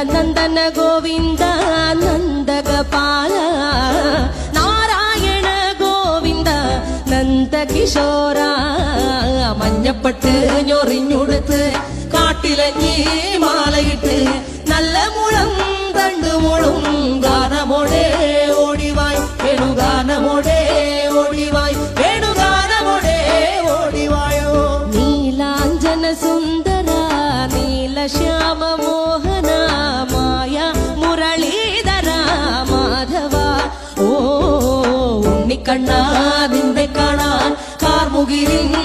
നന്ദന ഗോവിന്ദ നന്ദഗപാല നാരായണ ഗോവിന്ദ നന്ദകിശോര മഞ്ഞപ്പെട്ട് ഞൊറിഞ്ഞുടുത്ത് കാട്ടിലഞ്ഞി മാലയിട്ട് നല്ല മുളം തണ്ടുമുളും ഗാനമോടെ ഓടിവായ് വേണുഗാനമോടെ ഓടിവായ് വേണുഗാനമോടെ ഓടിവായോ നീലാഞ്ജന സുന്ദര നീലശ്യാമ മോഹന മായ മുരളീധര മാധവ ഓ ഉണ്ണിക്കണ്ണ നിന്നെ കാണാൻ കാർമുകിലിൻ